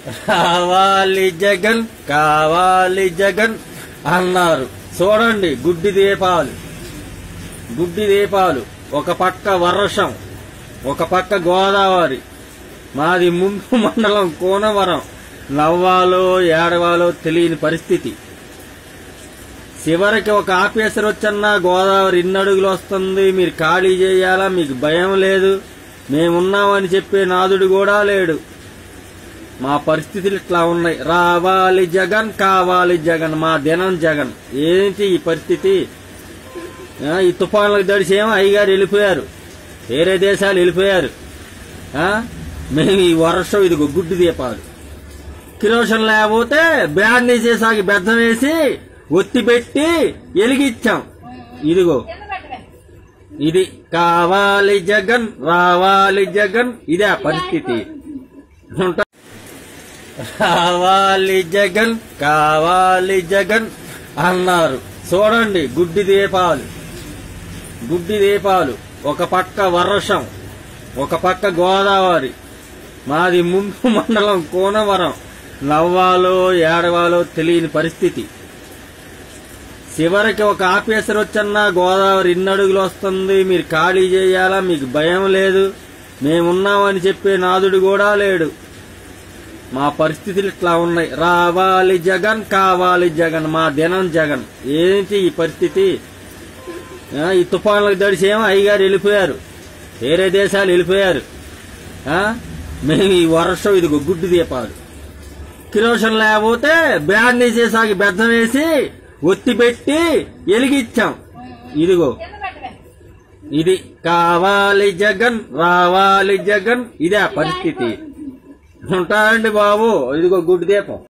కావాలి జగన్ కావాలి జగన్ అన్నారు చూడండి గుడ్డి దీపాలు గుడ్డి దీపాలు ఒక పక్క వర్షం ఒక పక్క గోదావరి మాది ముంపు మండలం కోనవరం నవ్వాలో ఏడవాలో తెలియని పరిస్థితి చివరికి ఒక ఆఫీసర్ వచ్చన్నా గోదావరి ఇన్ని అడుగులు వస్తుంది మీరు ఖాళీ చేయాలా మీకు భయం లేదు మేమున్నామని చెప్పే నాదుడు కూడా లేడు మా పరిస్థితులు ఇట్లా ఉన్నాయి రావాలి జగన్ కావాలి జగన్ మా దినం జగన్ ఏంటి ఈ పరిస్థితి ఆ, ఈ తుఫాన్లకు దడిసేమో అయ్యగారు వెళ్ళిపోయారు వేరే దేశాలు వెళ్ళిపోయారు ఆ, మేము ఈ వర్షం ఇది గుడ్డు దీపాలు కిరోషన్ లేకపోతే బ్యాడ్ తీసేసాగి బెద్దం వేసి ఒత్తి పెట్టి వెలిగిచ్చాం ఇదిగో ఇది కావాలి జగన్ రావాలి జగన్ ఇదే ఆ పరిస్థితి ఉంటా కావాలి జగన్ కావాలి జగన్ అన్నారు చూడండి గుడ్డి దీపాలు గుడ్డి దీపాలు ఒక పక్క వర్షం ఒక పక్క గోదావరి మాది ముంపు మండలం కోనవరం నవ్వాలో ఏడవాలో తెలియని పరిస్థితి చివరికి ఒక ఆఫీసర్ వచ్చన్నా గోదావరి ఇన్ని అడుగులు వస్తుంది మీరు ఖాళీ చేయాలా మీకు భయం లేదు మేమున్నామని చెప్పే నాదుడు కూడా లేడు మా పరిస్థితులు ఇట్లా ఉన్నాయి రావాలి జగన్ కావాలి జగన్ మా దినం జగన్ ఏంటి ఈ పరిస్థితి ఆ, ఈ తుఫాన్లకు దడిసేమో అయ్యగారు వెళ్ళిపోయారు వేరే దేశాలు వెళ్ళిపోయారు ఆ, మేము ఈ వర్షం ఇది గుడ్డు దీపాలు కిరోషన్ లేకపోతే బ్యాడ్ తీసేసాగి బెద్దం వేసి ఒత్తి పెట్టి వెలిగిచ్చాం ఇదిగో ఇది కావాలి జగన్ రావాలి జగన్ ఇదే ఆ పరిస్థితి ఉంటారండి బాబు ఇదిగో గుడ్డు దీపం